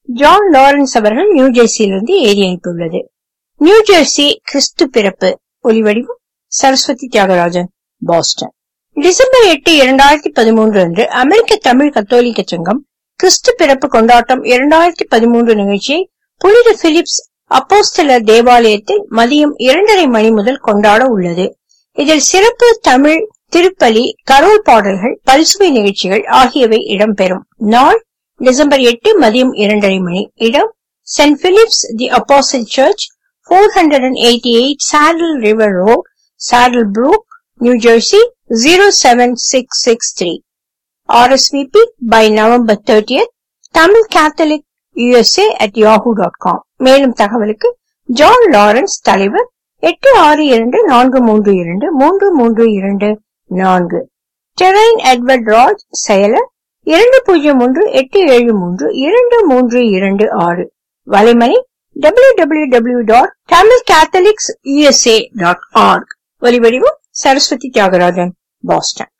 John Lawrence அவர்கள் New ஜெர்சியிலிருந்து எழுதி அனுப்பியுள்ளது நியூ ஜெர்சி கிறிஸ்து பிறப்பு ஒலிவடிவம் சரஸ்வதி தியாகராஜன் பாஸ்டன் டிசம்பர் எட்டு இரண்டாயிரத்தி பதிமூன்று அன்று அமெரிக்க தமிழ் கத்தோலிக்க சங்கம் கிறிஸ்து பிறப்பு கொண்டாட்டம் இரண்டாயிரத்தி பதிமூன்று நிகழ்ச்சியை புனித பிலிப்ஸ் அப்போஸ்தலர் தேவாலயத்தில் மதியம் இரண்டரை மணி முதல் கொண்டாட உள்ளது இதில் சிறப்பு தமிழ் திருப்பலி கரோல் பாடல்கள் பரிசுவை நிகழ்ச்சிகள் ஆகியவை இடம்பெறும் நாள் டிசம்பர் எட்டு மதியம் இரண்டரை மணி இடம் Saint Philips the apostle church four hundred and eighty eight Saddle River Road Saddle Brook New Jersey zero seven six six three RSVP by November thirtieth Tamil catholic USA at Yahoo dot com மேலும் தகவலுக்கு John Lawrence தலைவர் எட்டு ஆறு இரண்டு நான்கு மூன்று இரண்டு மூன்று மூன்று இரண்டு நான்கு டெரைன் எட்வர்ட் ராஜ் செயலர் இரண்டு பூஜ்ஜியம் ஒன்று எட்டு ஏழு மூன்று இரண்டு மூன்று இரண்டு ஆறு வலைமணி W W W dot Tamil catholics USA dot org ஒலிவடிவம் சரஸ்வதி தியாகராஜன் பாஸ்டன்